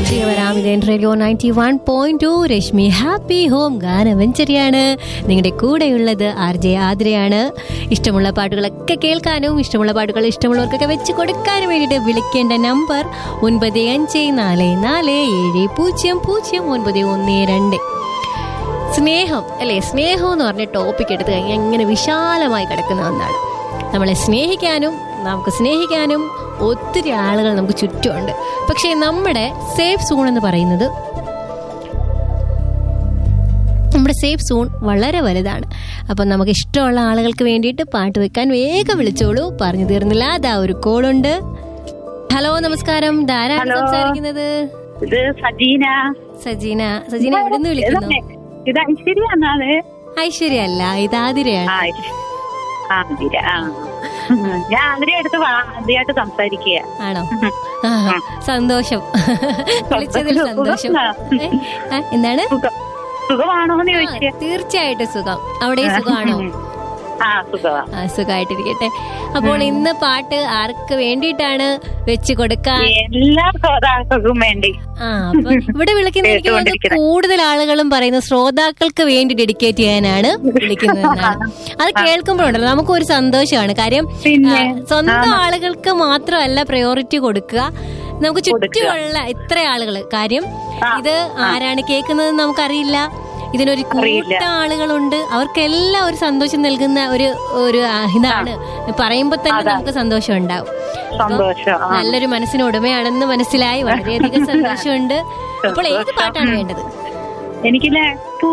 തിരികെ വരാം ഇത് radio ninety one point two Rashmi happy home ഗാനവഞ്ചരിയാണ് നിങ്ങളുടെ കൂടെയുള്ളത് ആർ ജെ ആതിരയാണ് ഇഷ്ടമുള്ള പാട്ടുകളൊക്കെ കേൾക്കാനും ഇഷ്ടമുള്ള പാട്ടുകൾ ഇഷ്ടമുള്ളവർക്കൊക്കെ വെച്ച് കൊടുക്കാനും വേണ്ടിയിട്ട് വിളിക്കേണ്ട നമ്പർ ഒൻപത് അഞ്ച് നാല് നാല് ഏഴ് പൂജ്യം പൂജ്യം ഒൻപത് ഒന്ന് രണ്ട് സ്നേഹം അല്ലേ സ്നേഹം എന്ന് പറഞ്ഞ ടോപ്പിക് എടുത്തു കഴിഞ്ഞാൽ ഇങ്ങനെ വിശാലമായി കിടക്കുന്ന ഒന്നാണ് നമ്മളെ സ്നേഹിക്കാനും നമുക്ക് സ്നേഹിക്കാനും ഒത്തിരി ആളുകൾ നമുക്ക് ചുറ്റുമുണ്ട് പക്ഷേ നമ്മുടെ സേഫ് സോൺ എന്ന് പറയുന്നത് നമ്മുടെ സേഫ് സോൺ വളരെ വലുതാണ് അപ്പം നമുക്ക് ഇഷ്ടമുള്ള ആളുകൾക്ക് വേണ്ടിയിട്ട് പാട്ട് വെക്കാൻ വേഗം വിളിച്ചോളൂ പറഞ്ഞു തീർന്നില്ല അതാ ഒരു കോളുണ്ട് ഹലോ നമസ്കാരം ധാരാളം ഹലോ. സംസാരിക്കുന്നത് ഇത് സജീന സജീന സജീന എവിടെ നിന്ന് വിളിക്കുന്നു ഇതല്ലേ? ഇത് ഐശ്വര്യാന്നാണ് ഐശ്വര്യ അല്ല ഇത് ആതിരയാണ് ആ ഐശ്വര്യ. ആ ആതിര ആ ഞാൻ ആതിര അടുത്ത് ആദ്യമായിട്ട് സംസാരിക്കുക ആണോ ആ സന്തോഷം വിളിച്ചതിൽ സന്തോഷം ഏ? ആ, എന്താണ് സുഖം സുഖമാണോന്ന് ആ, ചോദിച്ചേ തീർച്ചയായിട്ടും സുഖം അവിടെ സുഖമാണോ ആ സുഖമാ ആ സുഖമായിട്ടിരിക്കട്ടെ അപ്പോൾ ഇന്ന് പാട്ട് ആർക്ക് വേണ്ടിയിട്ടാണ് വെച്ച് കൊടുക്കാൻ എല്ലാ ശ്രോതാക്കൾക്കും വേണ്ടി ആ അപ്പൊ ഇവിടെ വിളിക്കുന്ന എനിക്ക് തോന്നുന്നു കേട്ടുകൊണ്ടിരിക്കുന്നത്. കൂടുതൽ ആളുകളും പറയുന്നത് ശ്രോതാക്കൾക്ക് വേണ്ടി ഡെഡിക്കേറ്റ് ചെയ്യാനാണ് വിളിക്കുന്നതെന്നാണ് അത് കേൾക്കുമ്പോഴുണ്ടല്ലോ നമുക്കൊരു സന്തോഷമാണ് കാര്യം പിന്നെ, ആ, സ്വന്തം ആളുകൾക്ക് മാത്രമല്ല പ്രയോറിറ്റി കൊടുക്കുക നമുക്ക് ചുറ്റുമുള്ള ഇത്ര ആളുകൾ കാര്യം ഇത് ആരാണ് കേൾക്കുന്നത് നമുക്കറിയില്ല ഇതിനൊരു കൂട്ട ആളുകളുണ്ട് അവർക്കെല്ലാം ഒരു സന്തോഷം നൽകുന്ന ഒരു ഒരു ആ, ഇതാണ് പറയുമ്പോ തന്നെ നമുക്ക് സന്തോഷം ഉണ്ടാവും സന്തോഷം ആ. നല്ലൊരു മനസ്സിന് ഉടമയാണെന്ന് മനസ്സിലായി വളരെയധികം സന്തോഷമുണ്ട് അപ്പോൾ ഏത് പാട്ടാണ് വേണ്ടത് എനിക്കില്ലേ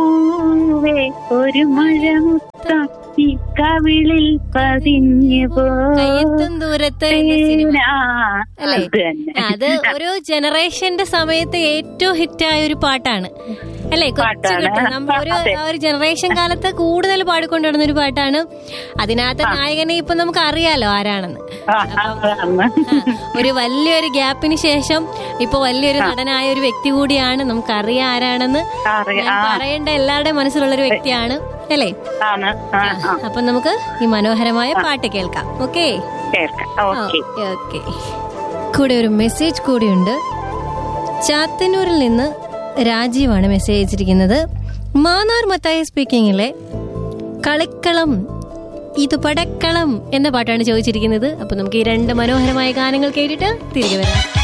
പൂവേ ഒരു മഴ മുത്തം ഈ കവിളിൽ പതിഞ്ഞു പോ കയ്യെത്തും ദൂരത്ത് എന്ന സിനിമ അല്ലേ? അത് തന്നെ അത് ഒരു ജനറേഷന്റെ സമയത്ത് ഏറ്റവും ഹിറ്റായ ഒരു പാട്ടാണ് അല്ലേ കൊച്ചുകുട്ടി പാട്ടാണ്. നമ്മൾ ഒരു അതെ. ആ ഒരു ജനറേഷൻ കാലത്ത് കൂടുതൽ പാടിക്കൊണ്ടിരുന്ന ഒരു പാട്ടാണ് അതിനകത്ത് നായകനെ ഇപ്പൊ നമുക്ക് അറിയാലോ ആരാണെന്ന് ആ, അതാണ്. ആ, ഒരു വലിയൊരു ഗ്യാപ്പിന് ശേഷം ഇപ്പൊ വലിയൊരു നടനായ ഒരു വ്യക്തി കൂടിയാണ് നമുക്കറിയാം ആരാണെന്ന് അറിയാം. ഞാൻ ആ, പറയേണ്ട എല്ലാവരുടെയും മനസ്സിലുള്ള ഒരു വ്യക്തിയാണ് അല്ലേ ആണ് ആ, ആ, അപ്പൊ നമുക്ക് ഈ മനോഹരമായ പാട്ട് കേൾക്കാം ഓക്കേ കേൾക്കാം ഓക്കെ ഓക്കെ കൂടെ ഒരു മെസ്സേജ് കൂടിയുണ്ട് ചാത്തന്നൂരിൽ നിന്ന് രാജീവാണ് മെസ്സേജ് അയച്ചിരിക്കുന്നത് മാന്നാർ മത്തായ സ്പീക്കിങ്ങിലെ കളിക്കളം ഇത് പടക്കളം എന്ന പാട്ടാണ് ചോദിച്ചിരിക്കുന്നത് അപ്പൊ നമുക്ക് ഈ രണ്ട് മനോഹരമായ ഗാനങ്ങൾ കേട്ടിട്ട് തിരികെ വരാം